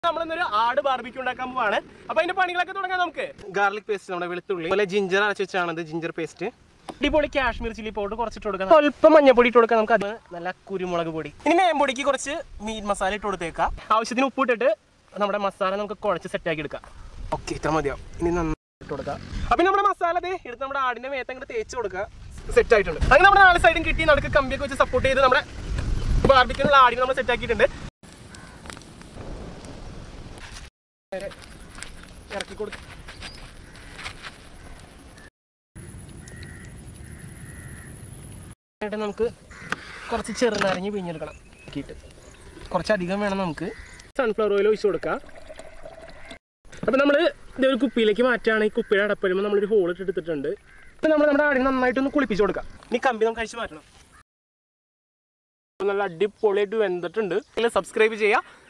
നമ്മളിന്നൊരു ആട് ബാർബിക്യൂ ഉണ്ടാക്കാൻ പോവാണ് അപ്പൊ അതിന്റെ പണികളൊക്കെ തുടങ്ങാം നമുക്ക് ഗാർലിക് പേസ്റ്റ് നമ്മുടെ വെളുത്തുള്ളി അതുപോലെ ജിഞ്ചർ അരച്ച് വെച്ചാണ് ജിഞ്ചർ പേസ്റ്റ് അടിപൊളി കാശ്മീർ ചില്ലി പൗഡർ കുറച്ചിട്ട് കൊടുക്കാം സ്വല്പം മഞ്ഞപ്പൊടി ഇട്ട് കൊടുക്കാം നമുക്ക് അത് നല്ല കുരുമുളക് പൊടി ഇനി മേമ്പൊടിക്ക് കുറച്ച് മീൻ മസാല ഇട്ട് കൊടുത്തേക്കാം ആവശ്യത്തിന് ഉപ്പ് ഇട്ടിട്ട് നമ്മുടെ മസാല നമുക്ക് കുഴച്ച് സെറ്റാക്കി എടുക്കാം ഓക്കെ ഇത്ര മതിയാവും ഇനി നന്നായി ഇട്ട് കൊടുക്കാം അപ്പൊ നമ്മുടെ മസാല ദേ എടുത്ത് നമ്മുടെ ആടിന്റെ മേത്ത് അങ്ങോട്ട് തേച്ച് കൊടുക്കുക സെറ്റ് ആയിട്ടുണ്ട് അങ്ങനെ നമ്മുടെ നാല് സൈഡും കിട്ടി നമുക്ക് കമ്പിയൊക്കെ വെച്ച് സപ്പോർട്ട് ചെയ്ത് നമ്മുടെ ബാർബിക്കുള്ള ആടിനെ നമ്മൾ സെറ്റ് ആക്കിയിട്ടുണ്ട് നേരെ ഇറക്കി കൊടുക്കും എന്നിട്ട് നമുക്ക് കുറച്ച് ചെറുനാരങ്ങി പിഴിഞ്ഞെടുക്കണം ആക്കിയിട്ട് കുറച്ചധികം വേണം നമുക്ക് സൺഫ്ലവർ ഓയിൽ ഒഴിച്ച് കൊടുക്കാം അപ്പം നമ്മൾ ഇതൊരു കുപ്പിയിലേക്ക് മാറ്റുകയാണ് ഈ കുപ്പിയുടെ അടപ്പഴുമ്പോൾ നമ്മളൊരു ഹോൾ ഇട്ട് എടുത്തിട്ടുണ്ട് ഇപ്പം നമ്മൾ നമ്മുടെ ആടിനെ നന്നായിട്ടൊന്ന് കുളിപ്പിച്ച് കൊടുക്കാം ഇനി കമ്പി നമുക്ക് കഴിച്ച് മാറ്റണം ഇപ്പം നല്ല അടിപൊളിയായിട്ട് വെന്തിട്ടുണ്ട് സബ്സ്ക്രൈബ് ചെയ്യുക